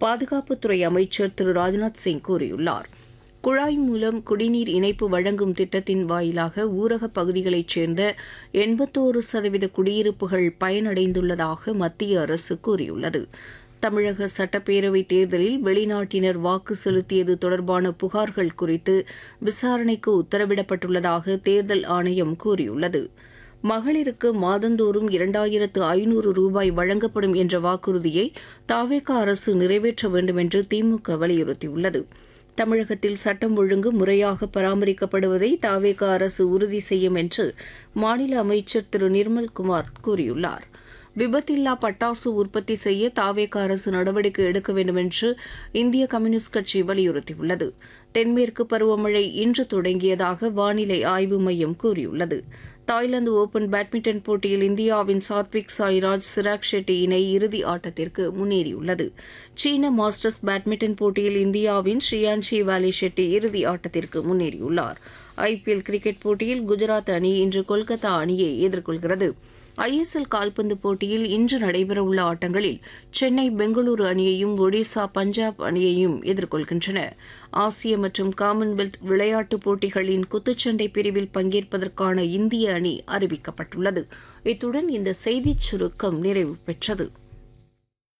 பாதுகாப்புத்துறை அமைச்சர் திரு ராஜ்நாத் சிங் கூறியுள்ளார் குழாய் மூலம் குடிநீர் இணைப்பு வழங்கும் திட்டத்தின் வாயிலாக ஊரகப் பகுதிகளைச் சேர்ந்த எண்பத்தோரு சதவீத குடியிருப்புகள் பயனடைந்துள்ளதாக மத்திய அரசு கூறியுள்ளது தமிழக சட்டப்பேரவைத் தேர்தலில் வெளிநாட்டினர் வாக்கு செலுத்தியது தொடர்பான புகார்கள் குறித்து விசாரணைக்கு உத்தரவிடப்பட்டுள்ளதாக தேர்தல் ஆணையம் கூறியுள்ளது மகளிருக்கு மாதந்தோறும் இரண்டாயிரத்து ஐநூறு ரூபாய் வழங்கப்படும் என்ற வாக்குறுதியை தாவேக அரசு நிறைவேற்ற வேண்டும் என்று திமுக வலியுறுத்தியுள்ளது தமிழகத்தில் சட்டம் ஒழுங்கு முறையாக பராமரிக்கப்படுவதை தாவேக அரசு உறுதி செய்யும் என்று மாநில அமைச்சர் திரு நிர்மல்குமார் கூறியுள்ளார் விபத்தில்லா பட்டாசு உற்பத்தி செய்ய தாவேக அரசு நடவடிக்கை எடுக்க வேண்டும் என்று இந்திய கம்யூனிஸ்ட் கட்சி வலியுறுத்தியுள்ளது தென்மேற்கு பருவமழை இன்று தொடங்கியதாக வானிலை ஆய்வு மையம் கூறியுள்ளது தாய்லாந்து ஓபன் பேட்மிண்டன் போட்டியில் இந்தியாவின் சாத்விக் சாய்ராஜ் சிராக் ஷெட்டி இணை இறுதி ஆட்டத்திற்கு முன்னேறியுள்ளது சீன மாஸ்டர்ஸ் பேட்மிண்டன் போட்டியில் இந்தியாவின் ஸ்ரீயான்ஷி வாலி ஷெட்டி இறுதி ஆட்டத்திற்கு முன்னேறியுள்ளார் ஐபிஎல் கிரிக்கெட் போட்டியில் குஜராத் அணி இன்று கொல்கத்தா அணியை எதிர்கொள்கிறது ஐஎஸ்எல் கால்பந்து போட்டியில் இன்று நடைபெறவுள்ள ஆட்டங்களில் சென்னை பெங்களூரு அணியையும் ஒடிசா பஞ்சாப் அணியையும் எதிர்கொள்கின்றன ஆசிய மற்றும் காமன்வெல்த் விளையாட்டுப் போட்டிகளின் குத்துச்சண்டை பிரிவில் பங்கேற்பதற்கான இந்திய அணி அறிவிக்கப்பட்டுள்ளது இத்துடன் இந்த செய்திச் சுருக்கம் நிறைவு பெற்றது